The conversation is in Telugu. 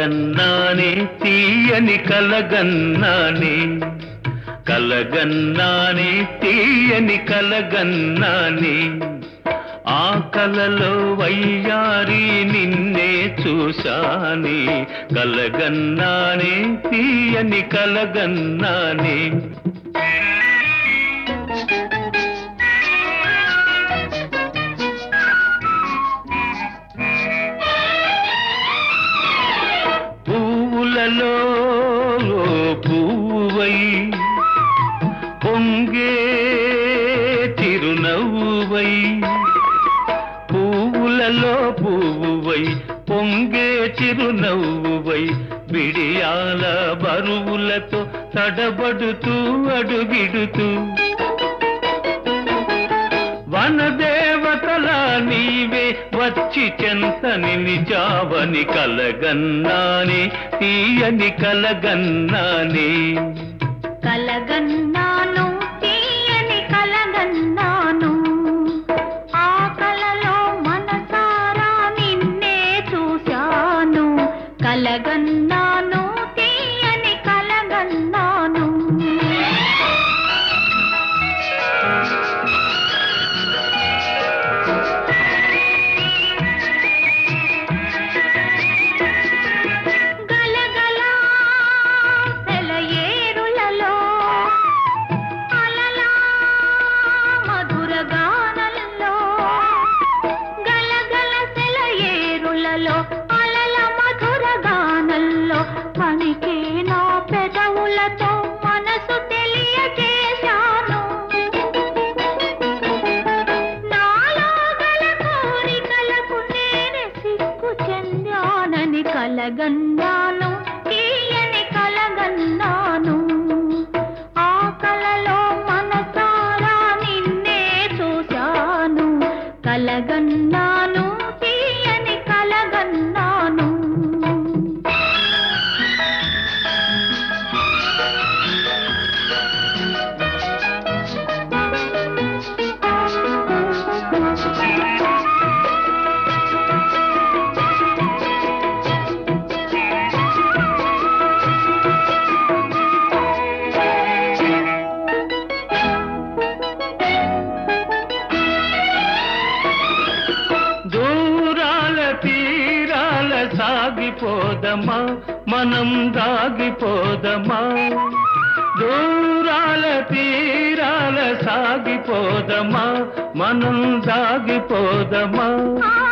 కలగన్నానే తీయని కలగన్నానే కలగన్నానే తీయని కలగన్నానే ఆ కలలో వయ్యారి నిన్నే చూశానే కలగన్నానే తీయని కలగన్నానే పువ్వులలో పువ్వువై పొంగే చిరునవ్వువై పువ్వులలో పువ్వువై పొంగే చిరునవ్వువై బిడియాల బరువులతో తడబడుతూ అడుగిడుతూ వనదేవతల నీవే వచ్చి చెంతని నిజావని కలగన్నానే తీయని కలగన్నానే కలగన్నాను తీయని కలగన్నాను ఆ కలలో మనసారా నిన్నే చూశాను కలగన్నాను తీయని కలగన్నాను గలగల సెలయేరులలో అలలా మధుర గానల్లో గలగల సెలయేరులలో అలల మధుర గానల్లో పనికే నా పెదవులతో మనసు తెలియజేశాను నాలో గల కోరికలకు నేనే సిగ్గు చెందానని కలగన్నాను తీయని కలగన్నాను ఆ కలలో మనసారా నిన్నే చూశాను కలగన్నాను తీయని కలగన్నాను దూరాల తీరాల సాగిపోదమా మనం దాగిపోదమా దూరాల తీరాల సాగిపోదమా మనం దాగిపోదమా ఆ